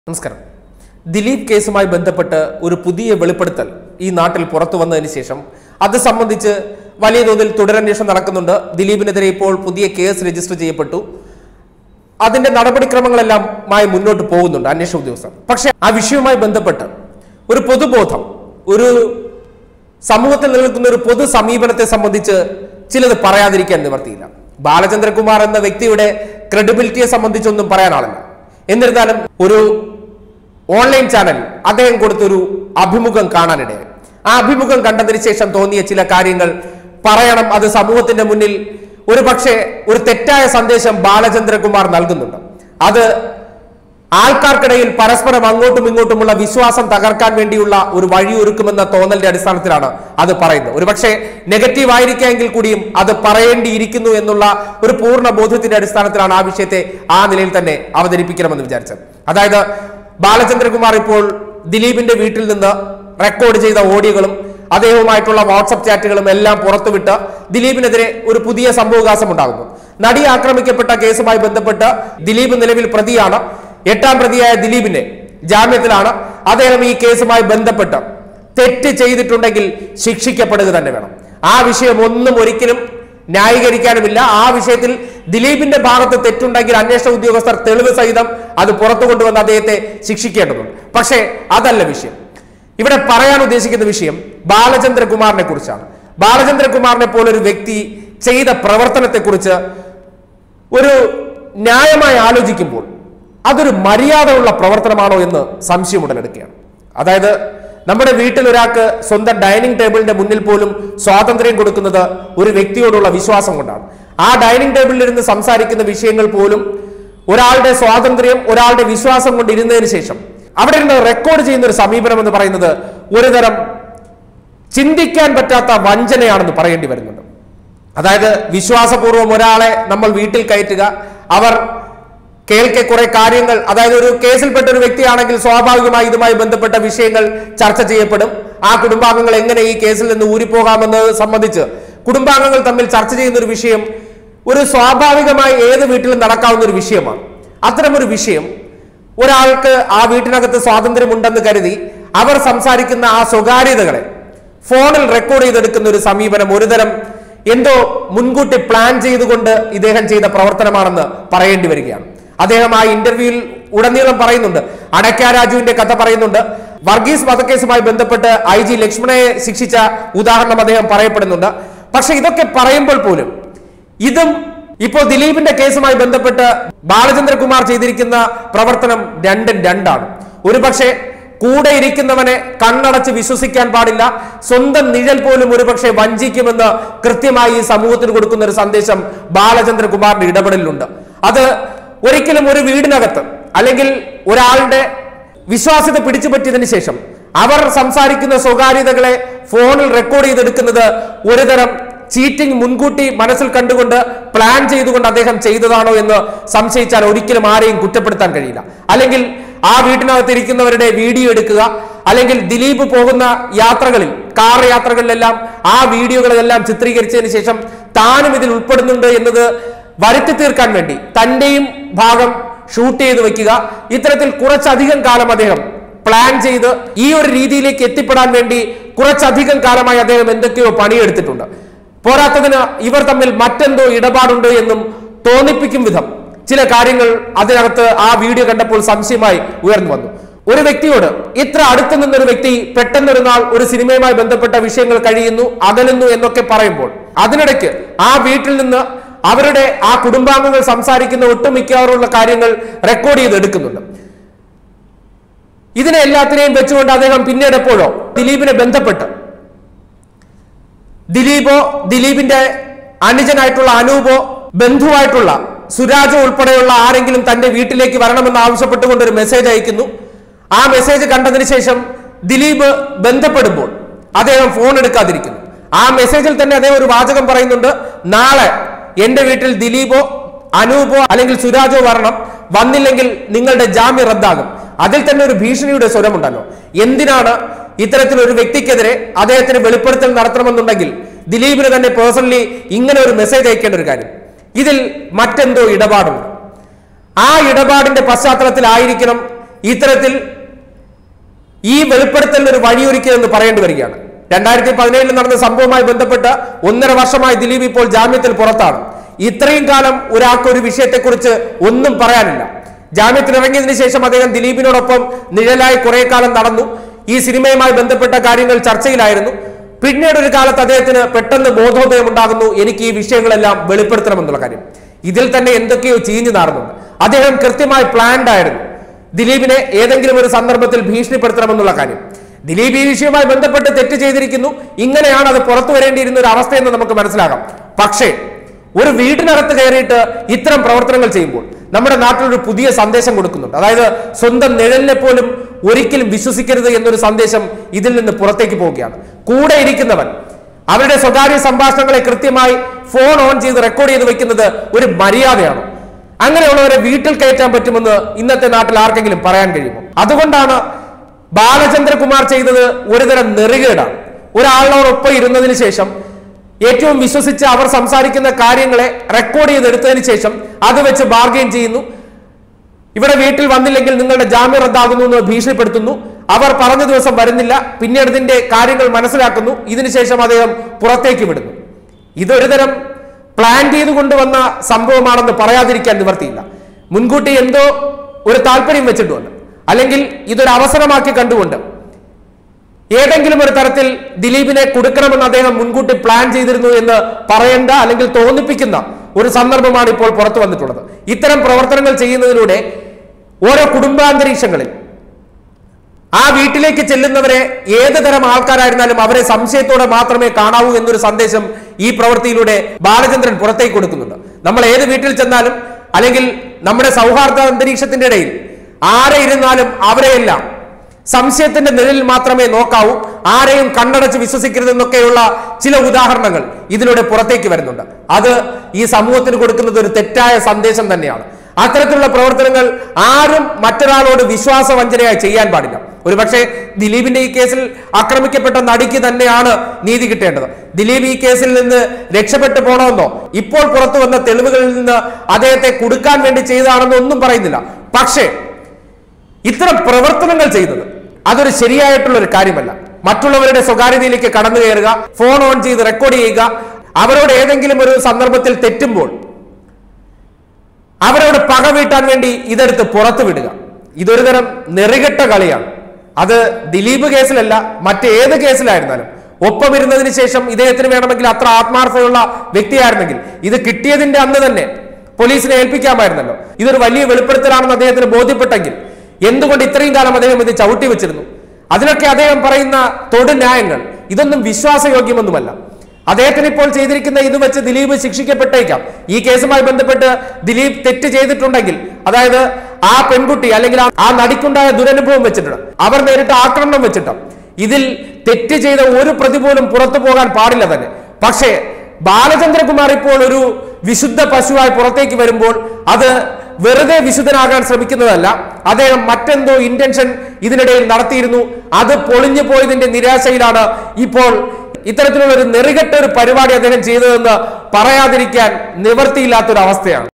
നമസ്കാരം ദിലീപ് കേസുമായി ബന്ധപ്പെട്ട് ഒരു പുതിയ വെളിപ്പെടുത്തൽ ഈ നാട്ടിൽ പുറത്തു വന്നതിന് ശേഷം അത് സംബന്ധിച്ച് വലിയ തോതിൽ തുടരന്വേഷണം നടക്കുന്നുണ്ട് ദിലീപിനെതിരെ ഇപ്പോൾ പുതിയ കേസ് രജിസ്റ്റർ ചെയ്യപ്പെട്ടു അതിന്റെ നടപടിക്രമങ്ങളെല്ലാം മായി മുന്നോട്ട് പോകുന്നുണ്ട് അന്വേഷണ ഉദ്യോഗസ്ഥർ പക്ഷെ ആ വിഷയവുമായി ബന്ധപ്പെട്ട് ഒരു പൊതുബോധം ഒരു സമൂഹത്തിൽ നിലനിൽക്കുന്ന ഒരു പൊതു സമീപനത്തെ സംബന്ധിച്ച് ചിലത് പറയാതിരിക്കാൻ നിവർത്തിയില്ല ബാലചന്ദ്രകുമാർ എന്ന വ്യക്തിയുടെ ക്രെഡിബിലിറ്റിയെ സംബന്ധിച്ചൊന്നും പറയാനാളില്ല എന്നിരുന്നാലും ഒരു ഓൺലൈൻ ചാനൽ അദ്ദേഹം കൊടുത്തൊരു അഭിമുഖം കാണാനിടയായി ആ അഭിമുഖം കണ്ടതിന് ശേഷം തോന്നിയ ചില കാര്യങ്ങൾ പറയണം അത് സമൂഹത്തിന്റെ മുന്നിൽ ഒരു പക്ഷേ ഒരു തെറ്റായ സന്ദേശം ബാലചന്ദ്രകുമാർ നൽകുന്നുണ്ട് അത് ആൾക്കാർക്കിടയിൽ പരസ്പരം അങ്ങോട്ടും ഇങ്ങോട്ടുമുള്ള വിശ്വാസം തകർക്കാൻ വേണ്ടിയുള്ള ഒരു വഴിയൊരുക്കുമെന്ന തോന്നലിന്റെ അടിസ്ഥാനത്തിലാണ് അത് പറയുന്നത് ഒരു പക്ഷേ നെഗറ്റീവ് ആയിരിക്കാമെങ്കിൽ കൂടിയും അത് പറയേണ്ടിയിരിക്കുന്നു എന്നുള്ള ഒരു പൂർണ്ണ ബോധ്യത്തിന്റെ അടിസ്ഥാനത്തിലാണ് ആ വിഷയത്തെ ആ നിലയിൽ തന്നെ അവതരിപ്പിക്കണമെന്ന് വിചാരിച്ചത് അതായത് ബാലചന്ദ്രകുമാർ ഇപ്പോൾ ദിലീപിന്റെ വീട്ടിൽ നിന്ന് റെക്കോർഡ് ചെയ്ത ഓഡിയോകളും അദ്ദേഹവുമായിട്ടുള്ള വാട്സപ്പ് ചാറ്റുകളും എല്ലാം പുറത്തുവിട്ട് ദിലീപിനെതിരെ ഒരു പുതിയ സംഭവവികാസം ഉണ്ടാകുന്നു നടി ആക്രമിക്കപ്പെട്ട കേസുമായി ബന്ധപ്പെട്ട് ദിലീപ് നിലവിൽ പ്രതിയാണ് എട്ടാം പ്രതിയായ ദിലീപിനെ ജാമ്യത്തിലാണ് അദ്ദേഹം ഈ കേസുമായി ബന്ധപ്പെട്ട് തെറ്റ് ചെയ്തിട്ടുണ്ടെങ്കിൽ ശിക്ഷിക്കപ്പെടുക തന്നെ വേണം ആ വിഷയം ഒന്നും ഒരിക്കലും ന്യായീകരിക്കാനുമില്ല ആ വിഷയത്തിൽ ദിലീപിന്റെ ഭാഗത്ത് തെറ്റുണ്ടെങ്കിൽ അന്വേഷണ ഉദ്യോഗസ്ഥർ തെളിവ് സഹിതം അത് പുറത്തു കൊണ്ടുവന്ന് അദ്ദേഹത്തെ ശിക്ഷിക്കേണ്ടതുണ്ട് പക്ഷേ അതല്ല വിഷയം ഇവിടെ പറയാൻ ഉദ്ദേശിക്കുന്ന വിഷയം ബാലചന്ദ്രകുമാറിനെ കുറിച്ചാണ് ബാലചന്ദ്രകുമാറിനെ പോലൊരു വ്യക്തി ചെയ്ത പ്രവർത്തനത്തെക്കുറിച്ച് ഒരു ന്യായമായി ആലോചിക്കുമ്പോൾ അതൊരു മര്യാദയുള്ള പ്രവർത്തനമാണോ എന്ന് സംശയം ഉടലെടുക്കുകയാണ് അതായത് നമ്മുടെ വീട്ടിൽ ഒരാൾക്ക് സ്വന്തം ഡൈനിങ് ടേബിളിന്റെ മുന്നിൽ പോലും സ്വാതന്ത്ര്യം കൊടുക്കുന്നത് ഒരു വ്യക്തിയോടുള്ള വിശ്വാസം കൊണ്ടാണ് ആ ഡൈനിങ് ടേബിളിൽ ഇരുന്ന് സംസാരിക്കുന്ന വിഷയങ്ങൾ പോലും ഒരാളുടെ സ്വാതന്ത്ര്യം ഒരാളുടെ വിശ്വാസം കൊണ്ട് ഇരുന്നതിന് ശേഷം അവിടെ ഇരുന്ന് റെക്കോർഡ് ചെയ്യുന്ന ഒരു സമീപനം എന്ന് പറയുന്നത് ഒരുതരം ചിന്തിക്കാൻ പറ്റാത്ത വഞ്ചനയാണെന്ന് പറയേണ്ടി വരുന്നുണ്ട് അതായത് വിശ്വാസപൂർവ്വം ഒരാളെ നമ്മൾ വീട്ടിൽ കയറ്റുക അവർ കേൾക്കെ കുറെ കാര്യങ്ങൾ അതായത് ഒരു കേസിൽപ്പെട്ട ഒരു വ്യക്തിയാണെങ്കിൽ സ്വാഭാവികമായി ഇതുമായി ബന്ധപ്പെട്ട വിഷയങ്ങൾ ചർച്ച ചെയ്യപ്പെടും ആ കുടുംബാംഗങ്ങൾ എങ്ങനെ ഈ കേസിൽ നിന്ന് ഊരിപ്പോകാമെന്നത് സംബന്ധിച്ച് കുടുംബാംഗങ്ങൾ തമ്മിൽ ചർച്ച ചെയ്യുന്ന ഒരു വിഷയം ഒരു സ്വാഭാവികമായി ഏത് വീട്ടിലും നടക്കാവുന്ന ഒരു വിഷയമാണ് അത്തരമൊരു വിഷയം ഒരാൾക്ക് ആ വീട്ടിനകത്ത് സ്വാതന്ത്ര്യമുണ്ടെന്ന് കരുതി അവർ സംസാരിക്കുന്ന ആ സ്വകാര്യതകളെ ഫോണിൽ റെക്കോർഡ് ചെയ്തെടുക്കുന്ന ഒരു സമീപനം ഒരുതരം എന്തോ മുൻകൂട്ടി പ്ലാൻ ചെയ്തുകൊണ്ട് ഇദ്ദേഹം ചെയ്ത പ്രവർത്തനമാണെന്ന് പറയേണ്ടി വരികയാണ് അദ്ദേഹം ആ ഇന്റർവ്യൂവിൽ ഉടനീളം പറയുന്നുണ്ട് അടയ്ക്ക രാജുവിന്റെ കഥ പറയുന്നുണ്ട് വർഗീസ് വധക്കേസുമായി ബന്ധപ്പെട്ട് ഐ ജി ലക്ഷ്മണയെ ശിക്ഷിച്ച ഉദാഹരണം അദ്ദേഹം പറയപ്പെടുന്നുണ്ട് പക്ഷെ ഇതൊക്കെ പറയുമ്പോൾ പോലും ഇതും ഇപ്പോൾ ദിലീപിന്റെ കേസുമായി ബന്ധപ്പെട്ട് ബാലചന്ദ്രകുമാർ ചെയ്തിരിക്കുന്ന പ്രവർത്തനം രണ്ടും രണ്ടാണ് ഒരുപക്ഷെ കൂടെ ഇരിക്കുന്നവനെ കണ്ണടച്ച് വിശ്വസിക്കാൻ പാടില്ല സ്വന്തം നിഴൽ പോലും ഒരുപക്ഷെ വഞ്ചിക്കുമെന്ന് കൃത്യമായി ഈ സമൂഹത്തിന് കൊടുക്കുന്ന ഒരു സന്ദേശം ബാലചന്ദ്രകുമാറിന്റെ ഇടപെടലിലുണ്ട് അത് ഒരിക്കലും ഒരു വീടിനകത്ത് അല്ലെങ്കിൽ ഒരാളുടെ വിശ്വാസ്യത പിടിച്ചു പറ്റിയതിനു ശേഷം അവർ സംസാരിക്കുന്ന സ്വകാര്യതകളെ ഫോണിൽ റെക്കോർഡ് ചെയ്തെടുക്കുന്നത് ഒരുതരം ചീറ്റിംഗ് മുൻകൂട്ടി മനസ്സിൽ കണ്ടുകൊണ്ട് പ്ലാൻ ചെയ്തുകൊണ്ട് അദ്ദേഹം ചെയ്തതാണോ എന്ന് സംശയിച്ചാൽ ഒരിക്കലും ആരെയും കുറ്റപ്പെടുത്താൻ കഴിയില്ല അല്ലെങ്കിൽ ആ വീട്ടിനകത്ത് ഇരിക്കുന്നവരുടെ വീഡിയോ എടുക്കുക അല്ലെങ്കിൽ ദിലീപ് പോകുന്ന യാത്രകളിൽ കാർ യാത്രകളിലെല്ലാം ആ വീഡിയോകളെല്ലാം ചിത്രീകരിച്ചതിന് ശേഷം താനും ഇതിൽ ഉൾപ്പെടുന്നുണ്ട് എന്നത് വരുത്തി തീർക്കാൻ വേണ്ടി തന്റെയും ഭാഗം ഷൂട്ട് ചെയ്ത് വെക്കുക ഇത്തരത്തിൽ കുറച്ചധികം കാലം അദ്ദേഹം പ്ലാൻ ചെയ്ത് ഈ ഒരു രീതിയിലേക്ക് എത്തിപ്പെടാൻ വേണ്ടി കുറച്ചധികം കാലമായി അദ്ദേഹം എന്തൊക്കെയോ പണിയെടുത്തിട്ടുണ്ട് പോരാത്തതിന് ഇവർ തമ്മിൽ മറ്റെന്തോ ഇടപാടുണ്ട് എന്നും തോന്നിപ്പിക്കും വിധം ചില കാര്യങ്ങൾ അതിനകത്ത് ആ വീഡിയോ കണ്ടപ്പോൾ സംശയമായി ഉയർന്നു വന്നു ഒരു വ്യക്തിയോട് ഇത്ര അടുത്ത് നിന്നൊരു വ്യക്തി പെട്ടെന്നൊരു നാൾ ഒരു സിനിമയുമായി ബന്ധപ്പെട്ട വിഷയങ്ങൾ കഴിയുന്നു അകലുന്നു എന്നൊക്കെ പറയുമ്പോൾ അതിനിടയ്ക്ക് ആ വീട്ടിൽ നിന്ന് അവരുടെ ആ കുടുംബാംഗങ്ങൾ സംസാരിക്കുന്ന ഒട്ടുമിക്കവാറുള്ള കാര്യങ്ങൾ റെക്കോർഡ് ചെയ്ത് എടുക്കുന്നുണ്ട് ഇതിനെ എല്ലാത്തിനെയും വെച്ചുകൊണ്ട് അദ്ദേഹം പിന്നീട് എപ്പോഴോ ദിലീപിനെ ബന്ധപ്പെട്ട് ദിലീപോ ദിലീപിന്റെ അനുജനായിട്ടുള്ള അനൂപോ ബന്ധുവായിട്ടുള്ള സുരാജോ ഉൾപ്പെടെയുള്ള ആരെങ്കിലും തന്റെ വീട്ടിലേക്ക് വരണമെന്ന് ആവശ്യപ്പെട്ടുകൊണ്ട് ഒരു മെസ്സേജ് അയക്കുന്നു ആ മെസ്സേജ് കണ്ടതിന് ശേഷം ദിലീപ് ബന്ധപ്പെടുമ്പോൾ അദ്ദേഹം ഫോൺ എടുക്കാതിരിക്കുന്നു ആ മെസ്സേജിൽ തന്നെ അദ്ദേഹം ഒരു വാചകം പറയുന്നുണ്ട് നാളെ എന്റെ വീട്ടിൽ ദിലീപോ അനൂപോ അല്ലെങ്കിൽ സുരാജോ വരണം വന്നില്ലെങ്കിൽ നിങ്ങളുടെ ജാമ്യം റദ്ദാകും അതിൽ തന്നെ ഒരു ഭീഷണിയുടെ സ്വരമുണ്ടല്ലോ എന്തിനാണ് ഇത്തരത്തിൽ ഒരു വ്യക്തിക്കെതിരെ അദ്ദേഹത്തിന് വെളിപ്പെടുത്തൽ നടത്തണമെന്നുണ്ടെങ്കിൽ ദിലീപിന് തന്നെ പേഴ്സണലി ഇങ്ങനെ ഒരു മെസ്സേജ് അയക്കേണ്ട ഒരു കാര്യം ഇതിൽ മറ്റെന്തോ ഇടപാടുണ്ട് ആ ഇടപാടിന്റെ പശ്ചാത്തലത്തിലായിരിക്കണം ഇത്തരത്തിൽ ഈ വെളിപ്പെടുത്തലിന് ഒരു വഴിയൊരുക്കിയതെന്ന് പറയേണ്ടി വരികയാണ് രണ്ടായിരത്തി പതിനേഴിൽ നടന്ന സംഭവവുമായി ബന്ധപ്പെട്ട് ഒന്നര വർഷമായി ദിലീപ് ഇപ്പോൾ ജാമ്യത്തിൽ പുറത്താണ് ഇത്രയും കാലം ഒരാൾക്ക് ഒരു വിഷയത്തെക്കുറിച്ച് ഒന്നും പറയാനില്ല ജാമ്യത്തിൽ ഇറങ്ങിയതിനു ശേഷം അദ്ദേഹം ദിലീപിനോടൊപ്പം നിഴലായി കുറെ കാലം നടന്നു ഈ സിനിമയുമായി ബന്ധപ്പെട്ട കാര്യങ്ങൾ ചർച്ചയിലായിരുന്നു പിന്നീട് ഒരു കാലത്ത് അദ്ദേഹത്തിന് പെട്ടെന്ന് ബോധോദയം ഉണ്ടാകുന്നു എനിക്ക് ഈ വിഷയങ്ങളെല്ലാം വെളിപ്പെടുത്തണമെന്നുള്ള കാര്യം ഇതിൽ തന്നെ എന്തൊക്കെയോ ചീഞ്ഞു നാറുന്നുണ്ട് അദ്ദേഹം കൃത്യമായി പ്ലാൻഡ് ആയിരുന്നു ദിലീപിനെ ഏതെങ്കിലും ഒരു സന്ദർഭത്തിൽ ഭീഷണിപ്പെടുത്തണമെന്നുള്ള കാര്യം ദിലീപ് ഈ വിഷയവുമായി ബന്ധപ്പെട്ട് തെറ്റ് ചെയ്തിരിക്കുന്നു ഇങ്ങനെയാണ് അത് പുറത്തു വരേണ്ടിയിരുന്ന ഒരു അവസ്ഥയെന്ന് നമുക്ക് മനസ്സിലാകാം പക്ഷേ ഒരു വീടിനകത്ത് കയറിയിട്ട് ഇത്തരം പ്രവർത്തനങ്ങൾ ചെയ്യുമ്പോൾ നമ്മുടെ നാട്ടിൽ ഒരു പുതിയ സന്ദേശം കൊടുക്കുന്നുണ്ട് അതായത് സ്വന്തം നിഴലിനെ പോലും ഒരിക്കലും വിശ്വസിക്കരുത് എന്നൊരു സന്ദേശം ഇതിൽ നിന്ന് പുറത്തേക്ക് പോവുകയാണ് കൂടെ ഇരിക്കുന്നവൻ അവരുടെ സ്വകാര്യ സംഭാഷണങ്ങളെ കൃത്യമായി ഫോൺ ഓൺ ചെയ്ത് റെക്കോർഡ് ചെയ്ത് വെക്കുന്നത് ഒരു മര്യാദയാണ് അങ്ങനെയുള്ളവരെ വീട്ടിൽ കയറ്റാൻ പറ്റുമെന്ന് ഇന്നത്തെ നാട്ടിൽ ആർക്കെങ്കിലും പറയാൻ കഴിയുമോ അതുകൊണ്ടാണ് ബാലചന്ദ്രകുമാർ ചെയ്തത് ഒരുതരം നെറുകേടാണ് ഒരാളോടൊപ്പം ഇരുന്നതിന് ശേഷം ഏറ്റവും വിശ്വസിച്ച് അവർ സംസാരിക്കുന്ന കാര്യങ്ങളെ റെക്കോർഡ് ചെയ്തെടുത്തതിന് ശേഷം അത് വെച്ച് ബാർഗെയിൻ ചെയ്യുന്നു ഇവിടെ വീട്ടിൽ വന്നില്ലെങ്കിൽ നിങ്ങളുടെ ജാമ്യം റദ്ദാകുന്നു എന്ന് ഭീഷണിപ്പെടുത്തുന്നു അവർ പറഞ്ഞ ദിവസം വരുന്നില്ല പിന്നീട് ഇതിന്റെ കാര്യങ്ങൾ മനസ്സിലാക്കുന്നു ഇതിനുശേഷം അദ്ദേഹം പുറത്തേക്ക് വിടുന്നു ഇതൊരു തരം പ്ലാൻ ചെയ്ത് കൊണ്ടുവന്ന സംഭവമാണെന്ന് പറയാതിരിക്കാൻ നിവർത്തിയില്ല മുൻകൂട്ടി എന്തോ ഒരു താല്പര്യം വെച്ചിട്ടുണ്ട് അല്ലെങ്കിൽ ഇതൊരു അവസരമാക്കി കണ്ടുകൊണ്ട് ഏതെങ്കിലും ഒരു തരത്തിൽ ദിലീപിനെ കൊടുക്കണമെന്ന് അദ്ദേഹം മുൻകൂട്ടി പ്ലാൻ ചെയ്തിരുന്നു എന്ന് പറയേണ്ട അല്ലെങ്കിൽ തോന്നിപ്പിക്കുന്ന ഒരു സന്ദർഭമാണ് ഇപ്പോൾ പുറത്തു വന്നിട്ടുള്ളത് ഇത്തരം പ്രവർത്തനങ്ങൾ ചെയ്യുന്നതിലൂടെ ഓരോ കുടുംബാന്തരീക്ഷങ്ങളിൽ ആ വീട്ടിലേക്ക് ചെല്ലുന്നവരെ ഏത് തരം ആൾക്കാരായിരുന്നാലും അവരെ സംശയത്തോടെ മാത്രമേ കാണാവൂ എന്നൊരു സന്ദേശം ഈ പ്രവൃത്തിയിലൂടെ ബാലചന്ദ്രൻ പുറത്തേക്ക് കൊടുക്കുന്നുണ്ട് നമ്മൾ ഏത് വീട്ടിൽ ചെന്നാലും അല്ലെങ്കിൽ നമ്മുടെ സൗഹാർദ്ദ അന്തരീക്ഷത്തിന്റെ ഇടയിൽ ആരെ ഇരുന്നാലും അവരെയെല്ലാം സംശയത്തിന്റെ നിഴലിൽ മാത്രമേ നോക്കാവൂ ആരെയും കണ്ണടച്ച് വിശ്വസിക്കരുതെന്നൊക്കെയുള്ള ചില ഉദാഹരണങ്ങൾ ഇതിലൂടെ പുറത്തേക്ക് വരുന്നുണ്ട് അത് ഈ സമൂഹത്തിന് കൊടുക്കുന്നത് ഒരു തെറ്റായ സന്ദേശം തന്നെയാണ് അത്തരത്തിലുള്ള പ്രവർത്തനങ്ങൾ ആരും മറ്റൊരാളോട് വിശ്വാസവഞ്ചനയായി ചെയ്യാൻ പാടില്ല ഒരുപക്ഷെ ദിലീപിന്റെ ഈ കേസിൽ ആക്രമിക്കപ്പെട്ട നടിക്ക് തന്നെയാണ് നീതി കിട്ടേണ്ടത് ദിലീപ് ഈ കേസിൽ നിന്ന് രക്ഷപ്പെട്ടു പോണമെന്നോ ഇപ്പോൾ പുറത്തു വന്ന തെളിവുകളിൽ നിന്ന് അദ്ദേഹത്തെ കുടുക്കാൻ വേണ്ടി ചെയ്തതാണെന്നോ ഒന്നും പറയുന്നില്ല പക്ഷേ ഇത്തരം പ്രവർത്തനങ്ങൾ ചെയ്യുന്നത് അതൊരു ശരിയായിട്ടുള്ള ഒരു കാര്യമല്ല മറ്റുള്ളവരുടെ സ്വകാര്യതയിലേക്ക് കടന്നു കയറുക ഫോൺ ഓൺ ചെയ്ത് റെക്കോർഡ് ചെയ്യുക അവരോട് ഏതെങ്കിലും ഒരു സന്ദർഭത്തിൽ തെറ്റുമ്പോൾ അവരോട് പക വീട്ടാൻ വേണ്ടി ഇതെടുത്ത് പുറത്തു വിടുക ഇതൊരു തരം നെറികെട്ട കളിയാണ് അത് ദിലീപ് കേസിലല്ല മറ്റേത് കേസിലായിരുന്നാലും ഒപ്പം ഇരുന്നതിന് ശേഷം ഇദ്ദേഹത്തിന് വേണമെങ്കിൽ അത്ര ആത്മാർത്ഥതയുള്ള വ്യക്തിയായിരുന്നെങ്കിൽ ഇത് കിട്ടിയതിന്റെ അന്ന് തന്നെ പോലീസിനെ ഏൽപ്പിക്കാമായിരുന്നല്ലോ ഇതൊരു വലിയ വെളിപ്പെടുത്തലാണെന്ന് അദ്ദേഹത്തിന് ബോധ്യപ്പെട്ടെങ്കിൽ എന്തുകൊണ്ട് ഇത്രയും കാലം അദ്ദേഹം ഇത് ചവിട്ടി വെച്ചിരുന്നു അതിനൊക്കെ അദ്ദേഹം പറയുന്ന തൊടു ന്യായങ്ങൾ ഇതൊന്നും വിശ്വാസയോഗ്യമൊന്നുമല്ല അദ്ദേഹത്തിന് ഇപ്പോൾ ചെയ്തിരിക്കുന്ന ഇത് വെച്ച് ദിലീപ് ശിക്ഷിക്കപ്പെട്ടേക്കാം ഈ കേസുമായി ബന്ധപ്പെട്ട് ദിലീപ് തെറ്റ് ചെയ്തിട്ടുണ്ടെങ്കിൽ അതായത് ആ പെൺകുട്ടി അല്ലെങ്കിൽ ആ- ആ നടിക്കുണ്ടായ ദുരനുഭവം വെച്ചിട്ടുണ്ട് അവർ നേരിട്ട് ആക്രമണം വെച്ചിട്ട് ഇതിൽ തെറ്റ് ചെയ്ത ഒരു പ്രതി പോലും പുറത്തു പോകാൻ പാടില്ല തന്നെ പക്ഷേ ബാലചന്ദ്രകുമാർ ഇപ്പോൾ ഒരു വിശുദ്ധ പശുവായി പുറത്തേക്ക് വരുമ്പോൾ അത് വെറുതെ വിശുദ്ധനാകാൻ ശ്രമിക്കുന്നതല്ല അദ്ദേഹം മറ്റെന്തോ ഇന്റൻഷൻ ഇതിനിടയിൽ നടത്തിയിരുന്നു അത് പൊളിഞ്ഞു പോയതിന്റെ നിരാശയിലാണ് ഇപ്പോൾ ഇത്തരത്തിലുള്ള ഒരു നെറികെട്ട ഒരു പരിപാടി അദ്ദേഹം ചെയ്തതെന്ന് പറയാതിരിക്കാൻ നിവർത്തിയില്ലാത്തൊരു അവസ്ഥയാണ്